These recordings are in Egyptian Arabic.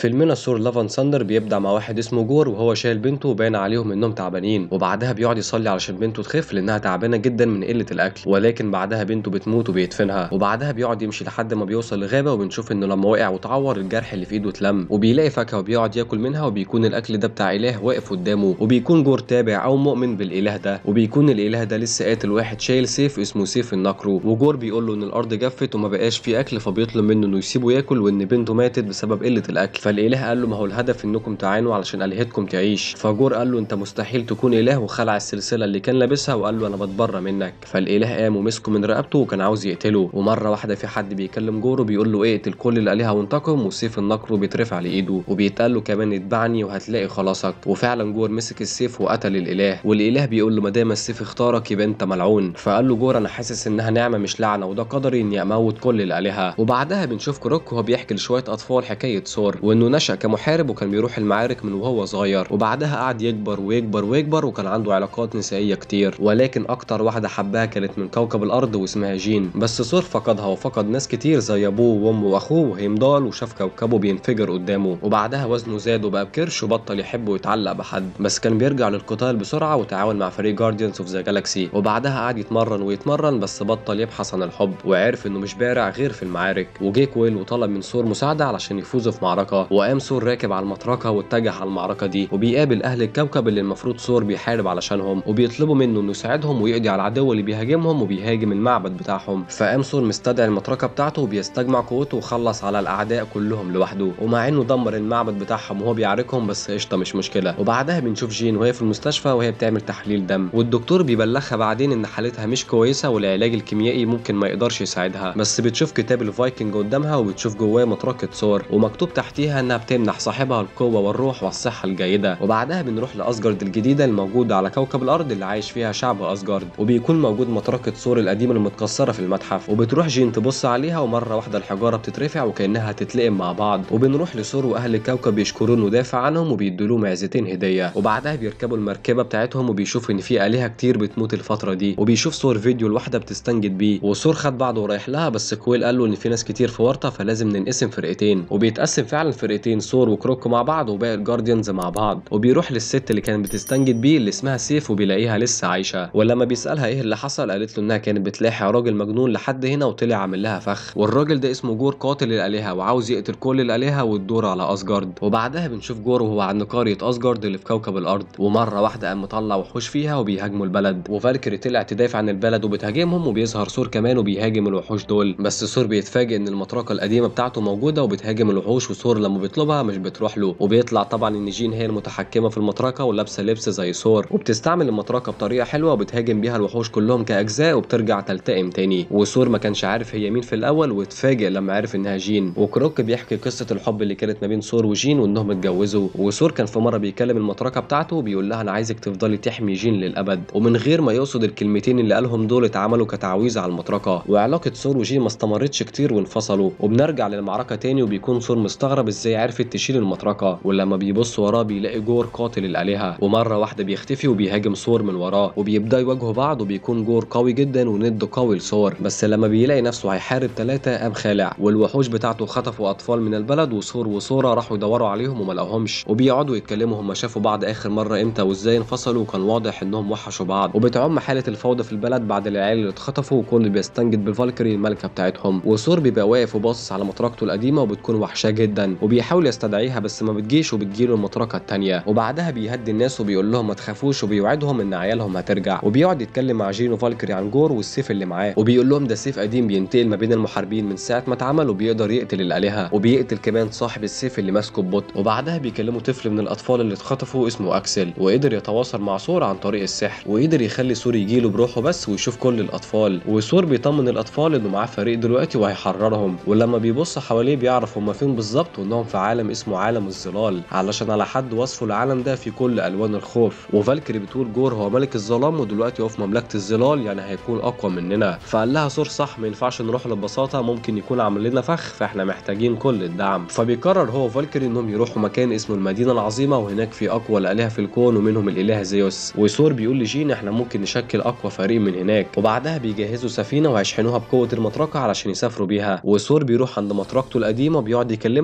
فيلمنا ثور لافان ساندر بيبدأ مع واحد اسمه جور وهو شايل بنته وباين عليهم انهم تعبانين وبعدها بيقعد يصلي علشان بنته تخف لانها تعبانه جدا من قله الاكل ولكن بعدها بنته بتموت وبيدفنها وبعدها بيقعد يمشي لحد ما بيوصل لغابه وبنشوف انه لما وقع وتعور الجرح اللي في ايده اتلم وبيلاقي فاكهه وبيقعد ياكل منها وبيكون الاكل ده بتاع اله واقف قدامه وبيكون جور تابع او مؤمن بالاله ده وبيكون الاله ده لسه قاتل واحد شايل سيف اسمه سيف النقرو وجور بيقول له ان الارض جفت وما بقاش في اكل فبيطلب منه انه يسيبه ياكل وان بنته ماتت بسبب قله الاكل فالاله قال له ما هو الهدف انكم تعانوا علشان الهتكم تعيش فجور قال له انت مستحيل تكون اله وخلع السلسله اللي كان لابسها وقال له انا بتبرى منك فالاله قام ومسكه من رقبته وكان عاوز يقتله ومره واحده في حد بيكلم جور وبيقول له اقتل كل الالهه وانتقم وسيف النقر بيترفع لايده وبيتقال له كمان اتبعني وهتلاقي خلاصك وفعلا جور مسك السيف وقتل الاله والاله بيقول له ما دام السيف اختارك يبقى انت ملعون فقال له جور انا حاسس انها نعمه مش لعنه وده قدري اني اموت كل الالهه وبعدها بنشوف كروك وهو بيحكي لشويه اطفال حكايه ثور وانه نشا كمحارب وكان بيروح المعارك من وهو صغير وبعدها قعد يكبر ويكبر ويكبر وكان عنده علاقات نسائيه كتير ولكن اكتر واحده حبها كانت من كوكب الارض واسمها جين بس ثور فقدها وفقد ناس كتير زي ابوه وامه واخوه وهيمدال وشاف كوكبه بينفجر قدامه وبعدها وزنه زاد وبقى بكرش وبطل يحب ويتعلق بحد بس كان بيرجع للقتال بسرعه وتعاون مع فريق جارديانز اوف ذا جالاكسي وبعدها قعد يتمرن ويتمرن بس بطل يبحث عن الحب وعرف انه مش بارع غير في المعارك وجه كويل وطلب من ثور مساعده علشان يفوزوا في معركه وقام ثور راكب على المطرقه واتجه على المعركه دي وبيقابل اهل الكوكب اللي المفروض ثور بيحارب علشانهم وبيطلبوا منه انه يساعدهم ويقضي على العدو اللي بيهاجمهم وبيهاجم المعبد بتاعهم فقام ثور مستدعي المطرقه بتاعته وبيستجمع قوته وخلص على الاعداء كلهم لوحده ومع انه دمر المعبد بتاعهم وهو بيعاركهم بس قشطه مش مشكله وبعدها بنشوف جين وهي في المستشفى وهي بتعمل تحليل دم والدكتور بيبلغها بعدين ان حالتها مش كويسه والعلاج الكيميائي ممكن ما يقدرش يساعدها بس بتشوف كتاب الفايكنج قدامها وبتشوف جواه مطرقه ثور ومكتوب تحتيها انها بتمنح صاحبها القوه والروح والصحه الجيده وبعدها بنروح لاسجارد الجديده الموجوده على كوكب الارض اللي عايش فيها شعب اسجارد وبيكون موجود مطرقه ثور القديمه المتكسره في المتحف وبتروح جين تبص عليها ومره واحده الحجاره بتترفع وكانها هتتلئم مع بعض وبنروح لثور واهل الكوكب يشكرون انه دافع عنهم وبيدوا معزتين هديه وبعدها بيركبوا المركبه بتاعتهم وبيشوف ان في الهه كتير بتموت الفتره دي وبيشوف صور فيديو لواحده بتستنجد بيه وثور خد بعضه ورايح لها بس كويل قال له ان في ناس كتير في ورطه فلازم ننقسم فرقتين وبيتقسم فعلا فرقتين ثور وكروك مع بعض وباقي الجارديانز مع بعض وبيروح للست اللي كانت بتستنجد بيه اللي اسمها سيف وبيلاقيها لسه عايشه ولما بيسالها ايه اللي حصل قالت له انها كانت بتلاحق راجل مجنون لحد هنا وطلع عامل لها فخ والراجل ده اسمه جور قاتل الالهه وعاوز يقتل كل الالهه وتدور على اسجارد وبعدها بنشوف جور وهو عند قريه اسجارد اللي في كوكب الارض ومره واحده قام مطلع وحوش فيها وبيهاجموا البلد وفالكري طلع تدافع عن البلد وبتهاجمهم وبيظهر سور كمان وبيهاجم الوحوش دول بس سور بيتفاجئ ان المطرقه القديمه بتاعته موجوده وبتهاجم الوحوش وسور لما بيطلبها مش بتروح له وبيطلع طبعا ان جين هي المتحكمه في المطرقه ولابسه لبس زي سور وبتستعمل المطرقه بطريقه حلوه وبتهاجم بيها الوحوش كلهم كاجزاء وبترجع تلتئم تاني وسور ما كانش عارف هي مين في الاول واتفاجئ لما عرف انها جين وكروك بيحكي قصه الحب اللي كانت ما بين سور وجين وانهم اتجوزوا وسور كان في مره بيكلم المطرقه بتاعته وبيقول لها انا عايزك تفضلي تحمي جين للابد ومن غير ما يقصد الكلمتين اللي قالهم دول اتعملوا كتعويذه على المطرقه وعلاقه سور وجين ما استمرتش كتير وانفصلوا وبنرجع للمعركه تاني وبيكون سور مستغرب ازاي عرفت تشيل المطرقه ولما بيبص وراه بيلاقي جور قاتل الالهه ومره واحده بيختفي وبيهاجم سور من وراه وبيبدا يواجهوا بعض وبيكون جور قوي جدا وند قوي لسور بس لما بيلاقي نفسه هيحارب ثلاثه قام خالع والوحوش بتاعته خطفوا اطفال من البلد وسور وسوره راحوا يدوروا عليهم وما لقوهمش وبيقعدوا يتكلموا هم شافوا بعض اخر مره امتى وازاي انفصلوا وكان واضح انهم وحشوا بعض وبتعم حاله الفوضى في البلد بعد العيال اللي اتخطفوا وكل بيستنجد بالفالكري الملكه بتاعتهم وسور بيبقى واقف وباصص على مطرقته القديمه وبتكون وحشاه جدا وبيحاول يستدعيها بس ما بتجيش وبتجيله المطرقه الثانيه وبعدها بيهدي الناس وبيقول لهم ما تخافوش وبيوعدهم ان عيالهم هترجع وبيقعد يتكلم مع جين وفالكري عن جور والسيف اللي معاه وبيقول لهم ده سيف قديم بينتقل ما بين المحاربين من ساعه ما اتعمل وبيقدر يقتل الالهه وبيقتل كمان صاحب السيف اللي ماسكه ببطء وبعدها بيكلموا طفل من الاطفال اللي اتخطفوا اسمه اكسل وقدر يتواصل مع سور عن طريق السحر وقدر يخلي سور يجيله بروحه بس ويشوف كل الاطفال وسور بيطمن الاطفال انه معاه فريق دلوقتي وهيحررهم ولما بيبص حواليه بيعرف هما فين بالظبط وانهم في عالم اسمه عالم الظلال علشان على حد وصفه العالم ده في كل الوان الخوف وفالكري بتقول جور هو ملك الظلام ودلوقتي هو في مملكه الظلال يعني هيكون اقوى مننا فقال لها سور صح ما ينفعش نروح له ببساطه ممكن يكون عامل لنا فخ فاحنا محتاجين كل الدعم فبيقرر هو وفالكري انهم يروحوا مكان اسمه المدينه العظيمه وهناك في اقوى الالهه في الكون ومنهم الاله زيوس وسور بيقول لجين احنا ممكن نشكل اقوى فريق من هناك وبعدها بيجهزوا سفينه وهيشحنوها بقوه المطرقه علشان يسافروا بيها وسور بيروح عند مطرقته القديمه وبيقعد يكلمها وبتخش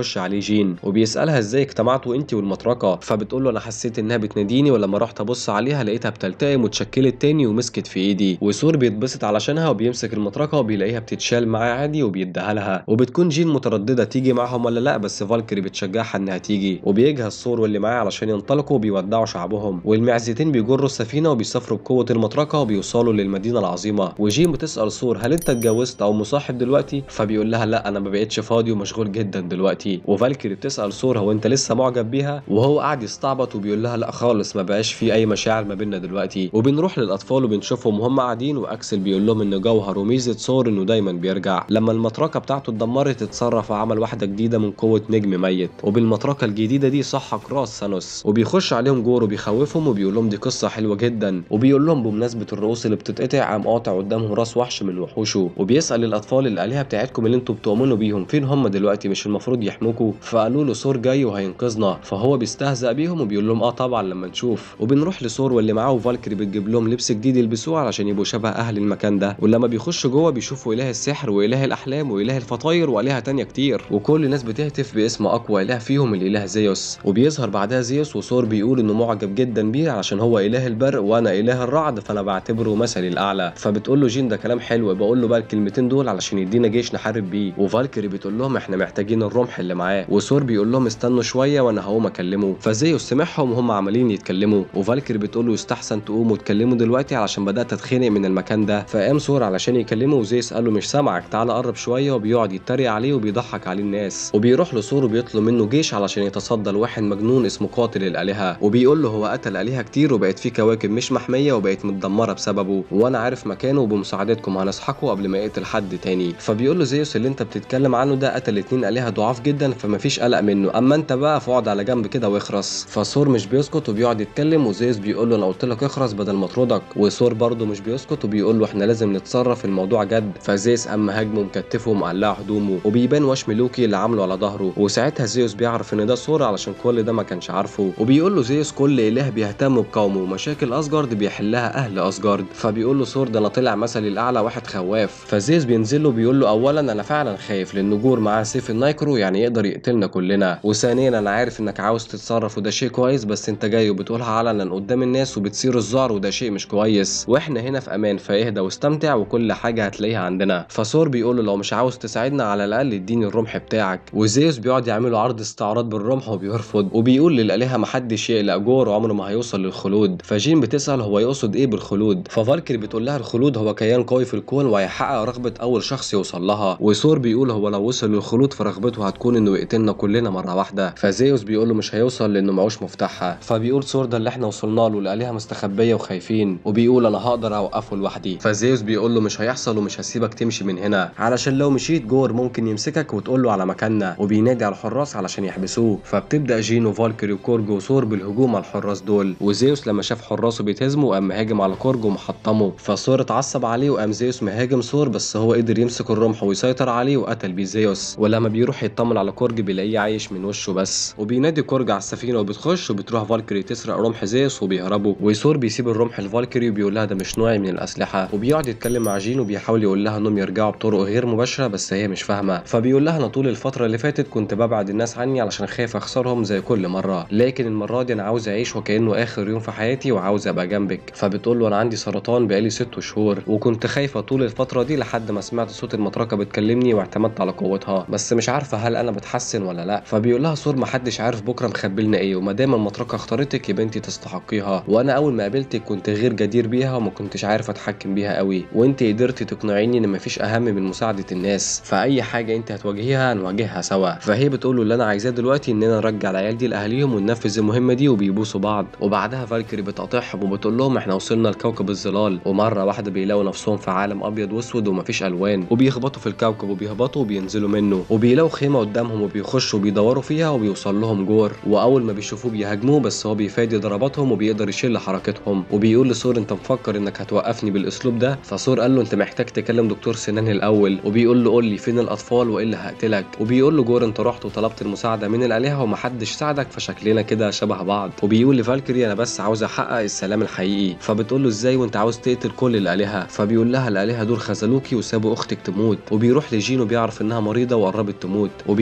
بيخش عليه جين وبيسالها ازاي اجتمعتوا انت والمطرقه فبتقول له انا حسيت انها بتناديني ولما رحت ابص عليها لقيتها بتلتئم واتشكلت تاني ومسكت في ايدي وسور بيتبسط علشانها وبيمسك المطرقه وبيلاقيها بتتشال معاه عادي وبيديها لها وبتكون جين متردده تيجي معاهم ولا لا بس فالكري بتشجعها انها تيجي وبيجهز سور واللي معاه علشان ينطلقوا وبيودعوا شعبهم والمعزتين بيجروا السفينه وبيسافروا بقوه المطرقه وبيوصلوا للمدينه العظيمه وجين بتسال سور هل انت اتجوزت او مصاحب دلوقتي فبيقول لها لا انا ما بقتش فاضي ومشغول جدا دلوقتي وفالكري بتسال سور هو انت لسه معجب بيها وهو قاعد يستعبط وبيقول لها لا خالص ما بقاش في اي مشاعر ما بيننا دلوقتي وبنروح للاطفال وبنشوفهم وهم قاعدين واكسل بيقول لهم ان جوهر وميزه سور انه دايما بيرجع لما المطرقه بتاعته اتدمرت اتصرف وعمل واحده جديده من قوه نجم ميت وبالمطرقه الجديده دي صحك راس سانوس وبيخش عليهم جور وبيخوفهم وبيقول لهم دي قصه حلوه جدا وبيقول لهم بمناسبه الرؤوس اللي بتتقطع قام قاطع قدامهم راس وحش من وحوشه وبيسال الاطفال الالهه بتاعتكم اللي انتوا بتؤمنوا بيهم فين هم دلوقتي مش المفروض يحموكوا فقالوا له سور جاي وهينقذنا فهو بيستهزأ بيهم وبيقول لهم اه طبعا لما نشوف وبنروح لسور واللي معاه فالكري بتجيب لهم لبس جديد يلبسوه علشان يبقوا شبه اهل المكان ده ولما بيخشوا جوه بيشوفوا اله السحر واله الاحلام واله الفطاير والهه تانية كتير وكل الناس بتهتف باسم اقوى اله فيهم الاله زيوس وبيظهر بعدها زيوس وسور بيقول انه معجب جدا بيه علشان هو اله البرق وانا اله الرعد فانا بعتبره مثلي الاعلى فبتقول له جين ده كلام حلو بقول له بقى الكلمتين دول علشان يدينا جيش نحارب بيه وفالكري بتقول لهم احنا محتاجين الرمح اللي معاه وسور بيقول لهم استنوا شويه وانا هقوم اكلمه فزيوس سمعهم وهم عمالين يتكلموا وفالكري بتقول له يستحسن تقوموا تكلموا دلوقتي علشان بدات اتخنق من المكان ده فقام سور علشان يكلمه وزيوس قال له مش سامعك تعالى قرب شويه وبيقعد يتريق عليه وبيضحك عليه الناس وبيروح لسور وبيطلب منه جيش علشان يتصدى لواحد مجنون اسمه قاتل الالهه وبيقول له هو قتل الهه كتير وبقت في كواكب مش محميه وبقت متدمره بسببه وانا عارف مكانه وبمساعدتكم هنسحقه قبل ما يقتل حد تاني فبيقول له زيوس اللي انت بتتكلم عنه ده قتل اتنين الهه ضعاف جدا فمفيش قلق منه اما انت بقى فاقعد على جنب كده واخرس فسور مش بيسكت وبيقعد يتكلم وزيوس بيقول له انا قلت لك اخرس بدل ما اطردك وسور برضه مش بيسكت وبيقول له احنا لازم نتصرف الموضوع جد فزيوس قام هاجمه ومكتفه ومقلع هدومه وبيبان وشم لوكي اللي عامله على ظهره وساعتها زيوس بيعرف ان ده سور علشان كل ده ما كانش عارفه وبيقول له زيوس كل اله بيهتم بقومه ومشاكل اسجارد بيحلها اهل اسجارد فبيقول له سور ده انا طلع مثلي الاعلى واحد خواف فزيوس بينزل له بيقول له اولا انا فعلا خايف لان جور معاه سيف النايكرو يعني يقدر يقتلنا كلنا وثانيا انا عارف انك عاوز تتصرف وده شيء كويس بس انت جاي وبتقولها علنا قدام الناس وبتصير الزعر وده شيء مش كويس واحنا هنا في امان فاهدى واستمتع وكل حاجه هتلاقيها عندنا فسور بيقول له لو مش عاوز تساعدنا على الاقل اديني الرمح بتاعك وزيوس بيقعد يعملوا عرض استعراض بالرمح وبيرفض وبيقول للالهه محدش يقلق جور وعمره ما هيوصل للخلود فجين بتسال هو يقصد ايه بالخلود ففالكري بتقول لها الخلود هو كيان قوي في الكون وهيحقق رغبه اول شخص يوصل لها وسور بيقول هو لو وصل للخلود فرغبته هتكون انه يقتلنا كلنا مره واحده فزيوس بيقول له مش هيوصل لانه معوش مفتاحها فبيقول سور ده اللي احنا وصلنا له الالهه مستخبيه وخايفين وبيقول انا هقدر اوقفه لوحدي فزيوس بيقول له مش هيحصل ومش هسيبك تمشي من هنا علشان لو مشيت جور ممكن يمسكك وتقول له على مكاننا وبينادي على الحراس علشان يحبسوه فبتبدا جين وفالكري وكورجو وسور بالهجوم على الحراس دول وزيوس لما شاف حراسه بيتهزموا قام مهاجم على كورجو ومحطمه فسور اتعصب عليه وقام زيوس مهاجم سور بس هو قدر يمسك الرمح ويسيطر عليه وقتل بيه زيوس ولما بيروح يطمن على كورج بيلاقيه عايش من وشه بس وبينادي كورج على السفينه وبتخش وبتروح فالكري تسرق رمح زيوس وبيهربوا ويسور بيسيب الرمح لفالكري وبيقول لها ده مش نوعي من الاسلحه وبيقعد يتكلم مع جين وبيحاول يقول لها انهم يرجعوا بطرق غير مباشره بس هي مش فاهمه فبيقول لها انا طول الفتره اللي فاتت كنت ببعد الناس عني علشان خايف اخسرهم زي كل مره لكن المره دي انا عاوز اعيش وكانه اخر يوم في حياتي وعاوز ابقى جنبك فبتقول له انا عندي سرطان بقالي ست شهور وكنت خايفه طول الفتره دي لحد ما سمعت صوت المطرقه بتكلمني واعتمدت على قوتها بس مش عارفه هل انا بتحسن ولا لا فبيقول لها سور محدش عارف بكره مخبلنا ايه وما دام المطرقه اختارتك يبقى انت تستحقيها وانا اول ما قابلتك كنت غير جدير بيها وما كنتش عارف اتحكم بيها قوي وانت قدرتي تقنعيني ان مفيش اهم من مساعده الناس فاي حاجه انت هتواجهيها نواجهها سوا فهي بتقول له اللي انا عايزاه دلوقتي اننا نرجع العيال دي لاهاليهم وننفذ المهمه دي وبيبوسوا بعض وبعدها فالكري بتقاطعهم وبتقول لهم احنا وصلنا لكوكب الظلال ومره واحده بيلاقوا نفسهم في عالم ابيض واسود ومفيش الوان وبيخبطوا في الكوكب وبيهبطوا وبينزلوا منه وبيلاقوا خيمه قدامهم وبيخشوا وبيدوروا فيها وبيوصل لهم جور واول ما بيشوفوه بيهاجموه بس هو بيفادي ضرباتهم وبيقدر يشيل حركتهم وبيقول لسور انت مفكر انك هتوقفني بالاسلوب ده فسور قال له انت محتاج تكلم دكتور سنان الاول وبيقول له قول لي فين الاطفال والا هقتلك وبيقول له جور انت رحت وطلبت المساعده من الالهه ومحدش ساعدك فشكلنا كده شبه بعض وبيقول لفالكري انا بس عاوز احقق السلام الحقيقي فبتقول له ازاي وانت عاوز تقتل كل الالهه فبيقول لها الالهه دول خذلوكي وسابوا اختك تموت وبيروح لجين وبيعرف انها مريضه وقربت تموت وبيقول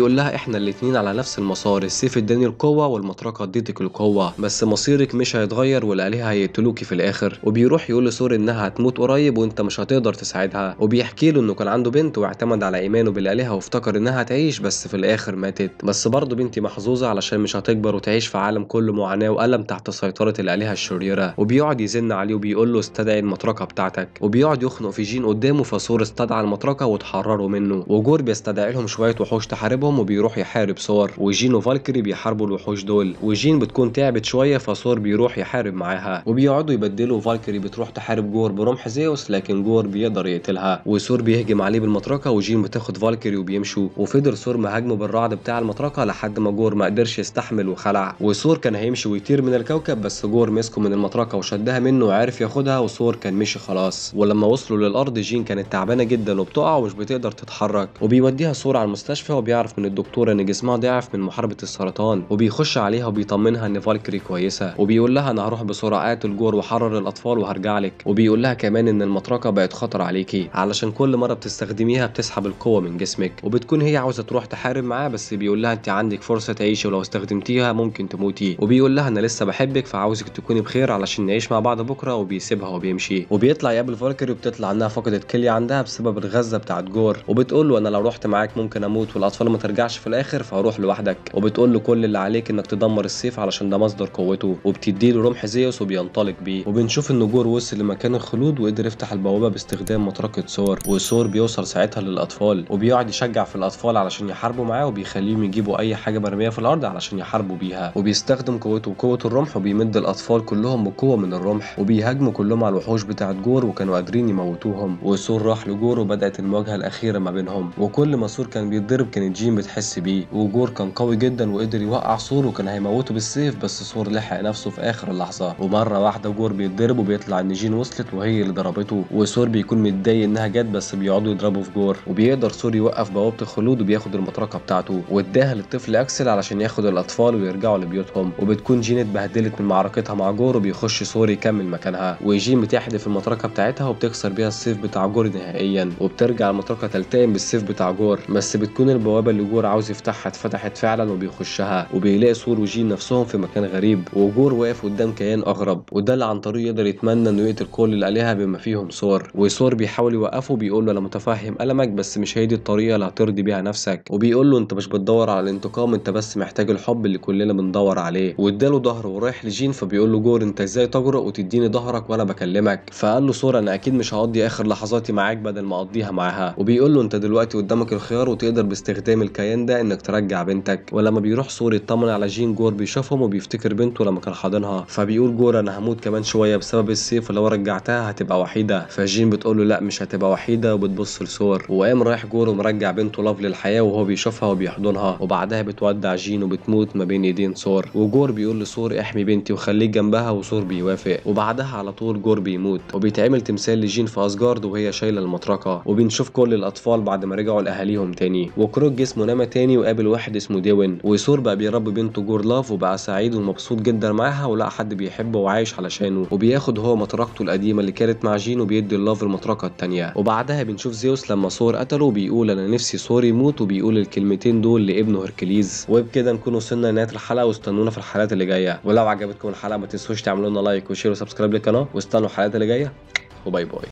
وبيقول لها احنا الاتنين على نفس المسار السيف اداني القوه والمطرقه اديتك القوه بس مصيرك مش هيتغير والالهه هيقتلوكي في الاخر وبيروح يقول لثور انها هتموت قريب وانت مش هتقدر تساعدها وبيحكي له انه كان عنده بنت واعتمد على ايمانه بالالهه وافتكر انها هتعيش بس في الاخر ماتت بس برضه بنتي محظوظه علشان مش هتكبر وتعيش في عالم كله معاناه والم تحت سيطره الالهه الشريره وبيقعد يزن عليه وبيقول له استدعي المطرقه بتاعتك وبيقعد يخنق في جين قدامه فثور استدعى المطرقه وتحرروا منه وجور بيستدعي لهم شويه وحوش تحاربهم وبيروح يحارب ثور وجين وفالكري بيحاربوا الوحوش دول وجين بتكون تعبت شويه فثور بيروح يحارب معاها وبيقعدوا يبدلوا فالكري بتروح تحارب جور برمح زيوس لكن جور بيقدر يقتلها وثور بيهجم عليه بالمطرقه وجين بتاخد فالكري وبيمشوا وفضل ثور مهاجمه بالرعد بتاع المطرقه لحد ما جور ما قدرش يستحمل وخلع وثور كان هيمشي ويطير من الكوكب بس جور مسكه من المطرقه وشدها منه وعرف ياخدها وثور كان مشي خلاص ولما وصلوا للارض جين كانت تعبانه جدا وبتقع ومش بتقدر تتحرك وبيوديها ثور على المستشفى وبيعرف من الدكتور ان جسمها ضعف من محاربه السرطان وبيخش عليها وبيطمنها ان فالكري كويسه وبيقول لها انا هروح بسرعه اقتل جور واحرر الاطفال وهرجع لك وبيقول لها كمان ان المطرقه بقت خطر عليكي علشان كل مره بتستخدميها بتسحب القوه من جسمك وبتكون هي عاوزه تروح تحارب معاه بس بيقول لها انت عندك فرصه تعيشي ولو استخدمتيها ممكن تموتي وبيقول لها انا لسه بحبك فعاوزك تكوني بخير علشان نعيش مع بعض بكره وبيسيبها وبيمشي وبيطلع يقابل فالكري وبتطلع انها فقدت كليه عندها بسبب الغزه بتاعت جور وبتقول له انا لو رحت معاك ممكن اموت والاطفال ما ترجعش في الاخر فهروح لوحدك وبتقول له كل اللي عليك انك تدمر السيف علشان ده مصدر قوته وبتدي له رمح زيوس وبينطلق بيه وبنشوف ان جور وصل لمكان الخلود وقدر يفتح البوابه باستخدام مطرقه ثور وثور بيوصل ساعتها للاطفال وبيقعد يشجع في الاطفال علشان يحاربوا معاه وبيخليهم يجيبوا اي حاجه مرميه في الارض علشان يحاربوا بيها وبيستخدم قوته وقوه الرمح وبيمد الاطفال كلهم بقوه من الرمح وبيهاجموا كلهم على الوحوش بتاعه جور وكانوا قادرين يموتوهم وثور راح لجور وبدات المواجهه الاخيره ما بينهم وكل ما ثور كان بيتضرب كانت جين بتحس بيه وجور كان قوي جدا وقدر يوقع ثور وكان هيموته بالسيف بس ثور لحق نفسه في اخر اللحظه ومره واحده جور بيتضرب وبيطلع ان جين وصلت وهي اللي ضربته وثور بيكون متضايق انها جت بس بيقعدوا يضربوا في جور وبيقدر ثور يوقف بوابه الخلود وبياخد المطرقه بتاعته واداها للطفل اكسل علشان ياخد الاطفال ويرجعوا لبيوتهم وبتكون جين اتبهدلت من معركتها مع جور وبيخش ثور يكمل مكانها وجين بتحدف المطرقه بتاعتها وبتكسر بيها السيف بتاع جور نهائيا وبترجع المطرقه تلتئم بالسيف بتاع جور بس بتكون البوابه اللي جور عاوز يفتحها اتفتحت فعلا وبيخشها وبيلاقي ثور وجين نفسهم في مكان غريب وجور واقف قدام كيان اغرب وده اللي عن طريقه يقدر يتمنى انه يقتل كل الالهه بما فيهم ثور وثور بيحاول يوقفه بيقول له انا متفهم المك بس مش هي دي الطريقه اللي هترضي بيها نفسك وبيقول له انت مش بتدور على الانتقام انت بس محتاج الحب اللي كلنا بندور عليه واداله ظهره ورايح لجين فبيقول له جور انت ازاي تجرؤ وتديني ظهرك وانا بكلمك فقال له ثور انا اكيد مش هقضي اخر لحظاتي معاك بدل ما اقضيها معاها وبيقول له انت دلوقتي قدامك الخيار وتقدر باستخدام الكيان ده انك ترجع بنتك ولما بيروح ثور يطمن على جين جور بيشوفهم وبيفتكر بنته لما كان حاضنها فبيقول جور انا هموت كمان شويه بسبب السيف ولو رجعتها هتبقى وحيده فجين بتقول له لا مش هتبقى وحيده وبتبص لثور وقام رايح جور ومرجع بنته لاف للحياه وهو بيشوفها وبيحضنها وبعدها بتودع جين وبتموت ما بين ايدين ثور وجور بيقول لثور احمي بنتي وخليك جنبها وثور بيوافق وبعدها على طول جور بيموت وبيتعمل تمثال لجين في اسجارد وهي شايله المطرقه وبنشوف كل الاطفال بعد ما رجعوا لاهاليهم تاني وكروك جسمه نما تاني وقابل واحد اسمه ديوين وثور بقى بيربي بنته جور لاف وبقى سعيد ومبسوط جدا معاها ولقى حد بيحبه وعايش علشانه وبياخد هو مطرقته القديمه اللي كانت مع جين وبيدي اللاف المطرقه التانيه وبعدها بنشوف زيوس لما ثور قتله بيقول انا نفسي ثور يموت وبيقول الكلمتين دول لابنه هركليز وبكده نكون وصلنا لنهايه الحلقه واستنونا في الحلقات اللي جايه ولو عجبتكم الحلقه ما تنسوش تعملوا لنا لايك وشير وسبسكرايب للقناه واستنوا الحلقات اللي جايه وباي باي